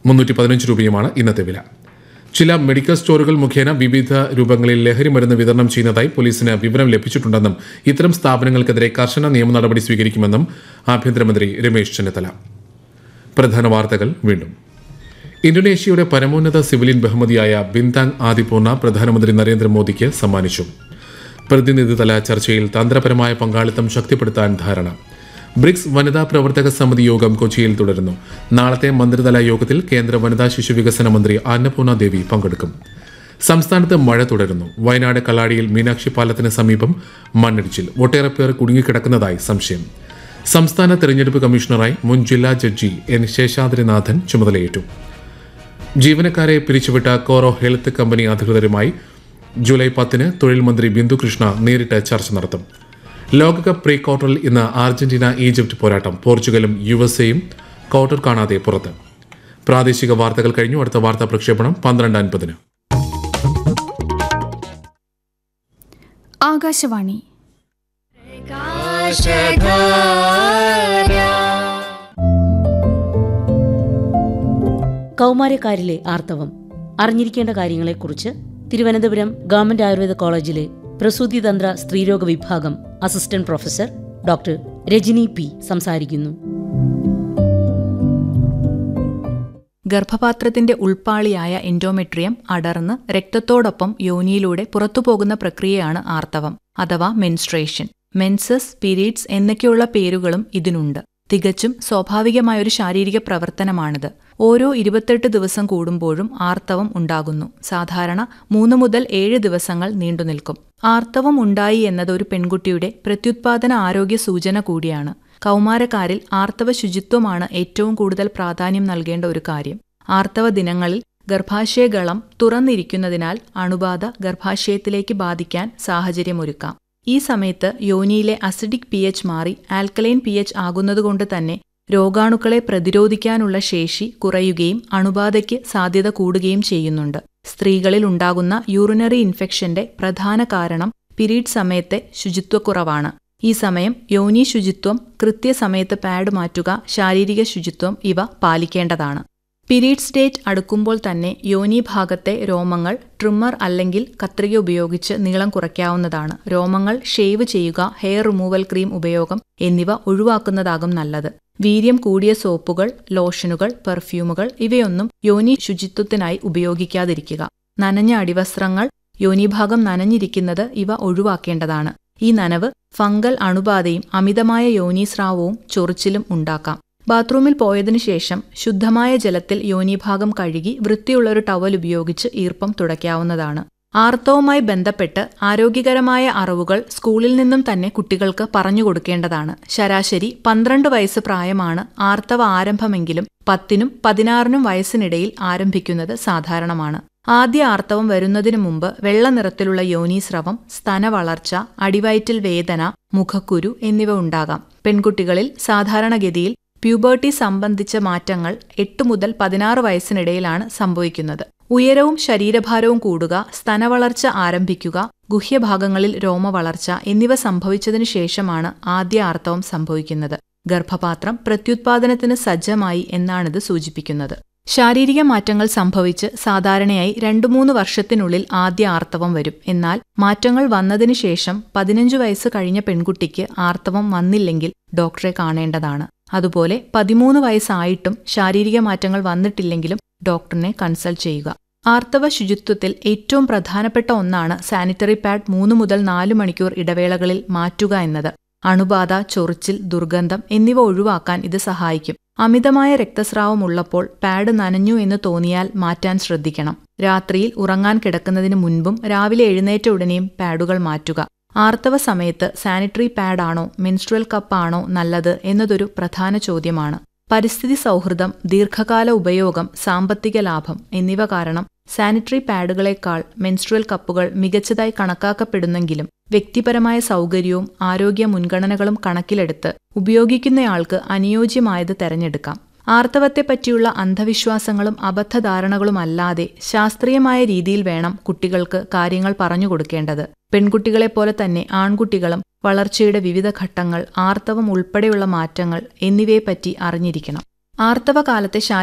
മുന്നൂറ്റി പതിനഞ്ച് രൂപയുമാണ് ഇന്നത്തെ വില ചില മെഡിക്കൽ സ്റ്റോറുകൾ മുഖേന വിവിധ രൂപങ്ങളിൽ ലഹരി മരുന്ന് വിതരണം ചെയ്യുന്നതായി പോലീസിന് വിവരം ലഭിച്ചിട്ടുണ്ടെന്നും ഇത്തരം സ്ഥാപനങ്ങൾക്കെതിരെ കർശന നിയമ നടപടി സ്വീകരിക്കുമെന്നും ആഭ്യന്തരമന്ത്രി രമേശ് ചെന്നിത്തല പ്രധാന വാർത്തകൾ വീണ്ടും ഇന്തോനേഷ്യയുടെ പരമോന്നത സിവിലിയൻ ബഹുമതിയായ ബിന്താങ് ആദിപൂർണ പ്രധാനമന്ത്രി നരേന്ദ്രമോദിക്ക് സമ്മാനിച്ചു പ്രതിനിധിതല ചർച്ചയിൽ തന്ത്രപരമായ പങ്കാളിത്തം ശക്തിപ്പെടുത്താൻ ധാരണ ബ്രിക്സ് വനിതാ പ്രവർത്തക സമിതി യോഗം കൊച്ചിയിൽ തുടരുന്നു നാളത്തെ മന്ത്രിതല യോഗത്തിൽ കേന്ദ്ര വനിതാ ശിശു വികസന മന്ത്രി അന്നപൂർണ ദേവി പങ്കെടുക്കും സംസ്ഥാനത്ത് മഴ തുടരുന്നു വയനാട് കള്ളാടിയിൽ മീനാക്ഷി പാലത്തിന് സമീപം മണ്ണിടിച്ചിൽ ഒട്ടേറെ പേർ കുടുങ്ങിക്കിടക്കുന്നതായി സംശയം സംസ്ഥാന തെരഞ്ഞെടുപ്പ് കമ്മീഷണറായി മുൻ ജില്ലാ ജഡ്ജി എൻ ശേഷാദ്രിനാഥൻ ചുമതലയേറ്റു ജീവനക്കാരെ പിരിച്ചുവിട്ട കോറോ ഹെൽത്ത് കമ്പനി അധികൃതരുമായി ജൂലൈ പത്തിന് തൊഴിൽ മന്ത്രി ബിന്ദു കൃഷ്ണ നേരിട്ട് ചർച്ച നടത്തും ലോകകപ്പ് പ്രീ ക്വാർട്ടറിൽ ഇന്ന് അർജന്റീന ഈജിപ്ത് പോരാട്ടം പോർച്ചുഗലും യു എസ് എയും ക്വാർട്ടർ കാണാതെ പുറത്ത് പ്രാദേശിക വാർത്തകൾ കഴിഞ്ഞു അടുത്ത വാർത്താ പ്രക്ഷേപണം പന്ത്രണ്ട് അൻപതിന് ആകാശവാണി കൗമാരക്കാരിലെ ആർത്തവം അറിഞ്ഞിരിക്കേണ്ട കാര്യങ്ങളെക്കുറിച്ച് തിരുവനന്തപുരം ഗവൺമെന്റ് ആയുർവേദ കോളേജിലെ പ്രസൂതിതന്ത്ര സ്ത്രീരോഗ വിഭാഗം assistant professor doctor Rajani P സംസാരിക്കുന്നു ഗർഭപാത്രത്തിന്റെ ഉൾപ്പാളിയായ എൻഡോമെട്രിയം അടർന്ന് രക്തത്തോടൊപ്പം യോനിയിലൂടെ പുറത്തുപോകുന്ന പ്രക്രിയയാണ് ആർത്തവം അഥവാ മെൻസ്ട്രേഷൻ മെൻസസ് പീരീഡ്സ് എന്നൊക്കെയുള്ള പേരുകളും ഇതിനുണ്ട് തികച്ചും സ്വാഭാവികമായ ഒരു ശാരീരിക പ്രവർത്തനമാണിത് ഓരോ ഇരുപത്തെട്ട് ദിവസം കൂടുമ്പോഴും ആർത്തവം ഉണ്ടാകുന്നു സാധാരണ മൂന്ന് മുതൽ ഏഴ് ദിവസങ്ങൾ നീണ്ടുനിൽക്കും ആർത്തവം ഉണ്ടായി എന്നത് ഒരു പെൺകുട്ടിയുടെ പ്രത്യുത്പാദന ആരോഗ്യ സൂചന കൂടിയാണ് കൗമാരക്കാരിൽ ആർത്തവ ശുചിത്വമാണ് ഏറ്റവും കൂടുതൽ പ്രാധാന്യം നൽകേണ്ട ഒരു കാര്യം ആർത്തവ ദിനങ്ങളിൽ ഗർഭാശയഗളം തുറന്നിരിക്കുന്നതിനാൽ അണുബാധ ഗർഭാശയത്തിലേക്ക് ബാധിക്കാൻ സാഹചര്യമൊരുക്കാം ഈ സമയത്ത് യോനിയിലെ അസിഡിക് പി എച്ച് മാറി ആൽക്കലൈൻ പി എച്ച് ആകുന്നതുകൊണ്ട് തന്നെ രോഗാണുക്കളെ പ്രതിരോധിക്കാനുള്ള ശേഷി കുറയുകയും അണുബാധയ്ക്ക് സാധ്യത കൂടുകയും ചെയ്യുന്നുണ്ട് സ്ത്രീകളിൽ ഉണ്ടാകുന്ന യൂറിനറി ഇൻഫെക്ഷന്റെ പ്രധാന കാരണം പിരീഡ് സമയത്തെ ശുചിത്വക്കുറവാണ് ഈ സമയം യോനി ശുചിത്വം കൃത്യസമയത്ത് പാഡ് മാറ്റുക ശാരീരിക ശുചിത്വം ഇവ പാലിക്കേണ്ടതാണ് പീരീഡ്സ് ഡേറ്റ് അടുക്കുമ്പോൾ തന്നെ യോനി ഭാഗത്തെ രോമങ്ങൾ ട്രിമ്മർ അല്ലെങ്കിൽ കത്രിക ഉപയോഗിച്ച് നീളം കുറയ്ക്കാവുന്നതാണ് രോമങ്ങൾ ഷേവ് ചെയ്യുക ഹെയർ റിമൂവൽ ക്രീം ഉപയോഗം എന്നിവ ഒഴിവാക്കുന്നതാകും നല്ലത് വീര്യം കൂടിയ സോപ്പുകൾ ലോഷനുകൾ പെർഫ്യൂമുകൾ ഇവയൊന്നും യോനി ശുചിത്വത്തിനായി ഉപയോഗിക്കാതിരിക്കുക നനഞ്ഞ അടിവസ്ത്രങ്ങൾ യോനിഭാഗം നനഞ്ഞിരിക്കുന്നത് ഇവ ഒഴിവാക്കേണ്ടതാണ് ഈ നനവ് ഫംഗൽ അണുബാധയും അമിതമായ യോനീസ്രാവവും ചൊറിച്ചിലും ഉണ്ടാക്കാം ബാത്റൂമിൽ പോയതിനു ശേഷം ശുദ്ധമായ ജലത്തിൽ യോനിഭാഗം കഴുകി വൃത്തിയുള്ളൊരു ടവൽ ഉപയോഗിച്ച് ഈർപ്പം തുടയ്ക്കാവുന്നതാണ് ആർത്തവുമായി ബന്ധപ്പെട്ട് ആരോഗ്യകരമായ അറിവുകൾ സ്കൂളിൽ നിന്നും തന്നെ കുട്ടികൾക്ക് പറഞ്ഞു കൊടുക്കേണ്ടതാണ് ശരാശരി പന്ത്രണ്ട് വയസ്സ് പ്രായമാണ് ആർത്തവ ആരംഭമെങ്കിലും പത്തിനും പതിനാറിനും വയസ്സിനിടയിൽ ആരംഭിക്കുന്നത് സാധാരണമാണ് ആദ്യ ആർത്തവം വരുന്നതിനു മുമ്പ് വെള്ള നിറത്തിലുള്ള യോനീസ്രവം സ്തനവളർച്ച അടിവയറ്റിൽ വേദന മുഖക്കുരു എന്നിവ ഉണ്ടാകാം പെൺകുട്ടികളിൽ സാധാരണഗതിയിൽ പ്യൂബേർട്ടി സംബന്ധിച്ച മാറ്റങ്ങൾ എട്ട് മുതൽ പതിനാറ് വയസ്സിനിടയിലാണ് സംഭവിക്കുന്നത് ഉയരവും ശരീരഭാരവും കൂടുക സ്തനവളർച്ച ആരംഭിക്കുക ഗുഹ്യഭാഗങ്ങളിൽ രോമവളർച്ച എന്നിവ സംഭവിച്ചതിനു ശേഷമാണ് ആദ്യ ആർത്തവം സംഭവിക്കുന്നത് ഗർഭപാത്രം പ്രത്യുത്പാദനത്തിന് സജ്ജമായി എന്നാണിത് സൂചിപ്പിക്കുന്നത് ശാരീരിക മാറ്റങ്ങൾ സംഭവിച്ച് സാധാരണയായി രണ്ടു മൂന്ന് വർഷത്തിനുള്ളിൽ ആദ്യ ആർത്തവം വരും എന്നാൽ മാറ്റങ്ങൾ വന്നതിനു ശേഷം പതിനഞ്ചു വയസ്സ് കഴിഞ്ഞ പെൺകുട്ടിക്ക് ആർത്തവം വന്നില്ലെങ്കിൽ ഡോക്ടറെ കാണേണ്ടതാണ് അതുപോലെ പതിമൂന്ന് വയസ്സായിട്ടും ശാരീരിക മാറ്റങ്ങൾ വന്നിട്ടില്ലെങ്കിലും ഡോക്ടറിനെ കൺസൾട്ട് ചെയ്യുക ആർത്തവ ശുചിത്വത്തിൽ ഏറ്റവും പ്രധാനപ്പെട്ട ഒന്നാണ് സാനിറ്ററി പാഡ് മൂന്ന് മുതൽ നാല് മണിക്കൂർ ഇടവേളകളിൽ മാറ്റുക എന്നത് അണുബാധ ചൊറിച്ചിൽ ദുർഗന്ധം എന്നിവ ഒഴിവാക്കാൻ ഇത് സഹായിക്കും അമിതമായ രക്തസ്രാവം ഉള്ളപ്പോൾ പാഡ് നനഞ്ഞു എന്ന് തോന്നിയാൽ മാറ്റാൻ ശ്രദ്ധിക്കണം രാത്രിയിൽ ഉറങ്ങാൻ കിടക്കുന്നതിന് മുൻപും രാവിലെ എഴുന്നേറ്റ ഉടനെയും പാഡുകൾ മാറ്റുക ആർത്തവ സമയത്ത് സാനിറ്ററി പാഡാണോ മെൻസ്ട്രൽ കപ്പാണോ നല്ലത് എന്നതൊരു പ്രധാന ചോദ്യമാണ് പരിസ്ഥിതി സൗഹൃദം ദീർഘകാല ഉപയോഗം സാമ്പത്തിക ലാഭം എന്നിവ കാരണം സാനിറ്ററി പാഡുകളേക്കാൾ മെൻസ്ട്രൽ കപ്പുകൾ മികച്ചതായി കണക്കാക്കപ്പെടുന്നെങ്കിലും വ്യക്തിപരമായ സൗകര്യവും ആരോഗ്യ മുൻഗണനകളും കണക്കിലെടുത്ത് ഉപയോഗിക്കുന്നയാൾക്ക് അനുയോജ്യമായത് തെരഞ്ഞെടുക്കാം ആർത്തവത്തെപ്പറ്റിയുള്ള അന്ധവിശ്വാസങ്ങളും അബദ്ധധാരണകളുമല്ലാതെ ശാസ്ത്രീയമായ രീതിയിൽ വേണം കുട്ടികൾക്ക് കാര്യങ്ങൾ പറഞ്ഞു കൊടുക്കേണ്ടത് പെൺകുട്ടികളെപ്പോലെ തന്നെ ആൺകുട്ടികളും വളർച്ചയുടെ വിവിധ ഘട്ടങ്ങൾ ആർത്തവം ഉൾപ്പെടെയുള്ള മാറ്റങ്ങൾ എന്നിവയെപ്പറ്റി അറിഞ്ഞിരിക്കണം ആർത്തവകാലത്തെ